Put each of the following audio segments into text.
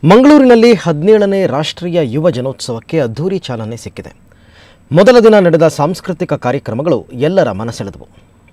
ಮಂಗಳೂರಿನಲ್ಲಿ ಹದಿನೇಳನೇ ರಾಷ್ಟ್ರೀಯ ಯುವ ಜನೋತ್ಸವಕ್ಕೆ ಅದ್ಧೂರಿ ಚಾಲನೆ ಸಿಕ್ಕಿದೆ ಮೊದಲ ದಿನ ನಡೆದ ಸಾಂಸ್ಕೃತಿಕ ಕಾರ್ಯಕ್ರಮಗಳು ಎಲ್ಲರ ಮನಸೆಳೆದವು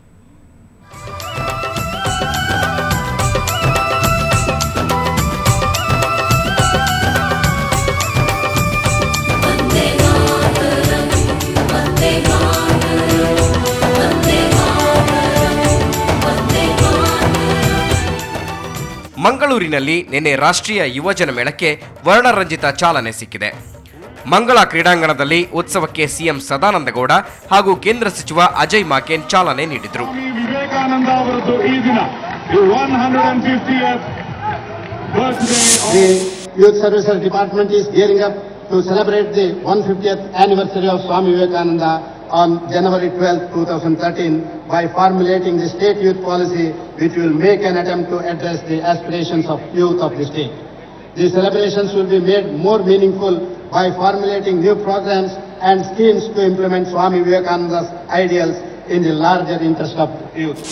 ಮಂಗಳೂರಿನಲ್ಲಿ ನಿನ್ನೆ ರಾಷ್ಟ್ರೀಯ ಯುವಜನ ಮೇಳಕ್ಕೆ ವರ್ಣರಂಜಿತ ಚಾಲನೆ ಸಿಕ್ಕಿದೆ ಮಂಗಳ ಕ್ರೀಡಾಂಗಣದಲ್ಲಿ ಉತ್ಸವಕ್ಕೆ ಸಿಎಂ ಸದಾನಂದಗೌಡ ಹಾಗೂ ಕೇಂದ್ರ ಸಚಿವ ಅಜಯ್ ಮಾಕೆನ್ ಚಾಲನೆ ನೀಡಿದರು ಸ್ವಾಮಿ ವಿವೇಕಾನಂದ ಅವರದ್ದು ಈ ದಿನ one hundred and fiftieth birthday The Youth Services Department is gearing up to celebrate the 150th anniversary of Swami Vivekananda on January 12, 2013 by formulating the state youth policy which will make an attempt to address the aspirations of youth of the state. These celebrations will be made more meaningful by formulating new programs and schemes to implement Swami Vivekananda's ideals in the larger interest of youth.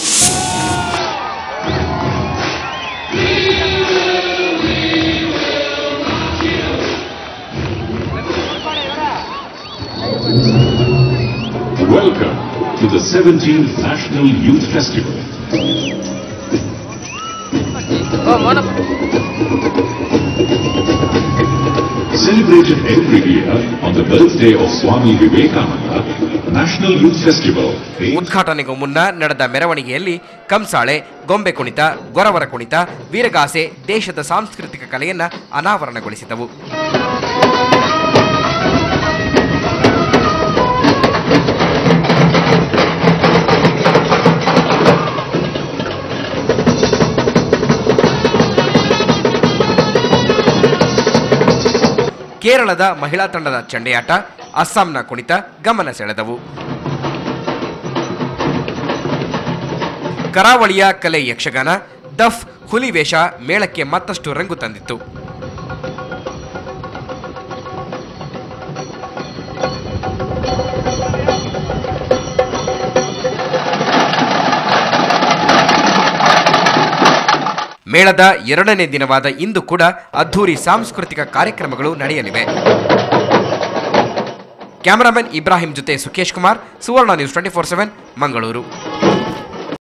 Welcome to the 17th National Youth Festival. Celebrated every year on the birthday of Swami Vivekananda, National Youth Festival aims ಉದ್ಘಾಟನೆಗೂ ಮುನ್ನ ನಡೆದ ಮೆರವಣಿಗೆಯಲ್ಲಿ ಕಂಸಾಳೆ ಗೊಂಬೆ ಕುಣಿತ ಗೊರವರ ಕುಣಿತ ವೀರಗಾಸೆ ದೇಶದ ಸಾಂಸ್ಕೃತಿಕ ಕಲೆಯನ್ನ ಅನಾವರಣಗೊಳಿಸಿದವು ಕೇರಳದ ಮಹಿಳಾ ತಂಡದ ಚಂಡೆಯಾಟ ಅಸ್ಸಾಂನ ಕುಣಿತ ಗಮನ ಸೆಳೆದವು ಕರಾವಳಿಯ ಕಲೆ ಯಕ್ಷಗಾನ ದಫ್ ಹುಲಿ ವೇಷ ಮೇಳಕ್ಕೆ ಮತ್ತಷ್ಟು ರಂಗು ತಂದಿತ್ತು ಮೇಳದ ಎರಡನೇ ದಿನವಾದ ಇಂದು ಕೂಡ ಅದ್ಧೂರಿ ಸಾಂಸ್ಕೃತಿಕ ಕಾರ್ಯಕ್ರಮಗಳು ನಡೆಯಲಿವೆ ಕ್ಯಾಮರಾಮನ್ ಇಬ್ರಾಹಿಂ ಜೊತೆ Sukesh Kumar Suvarna news twenty four seven Mangaluru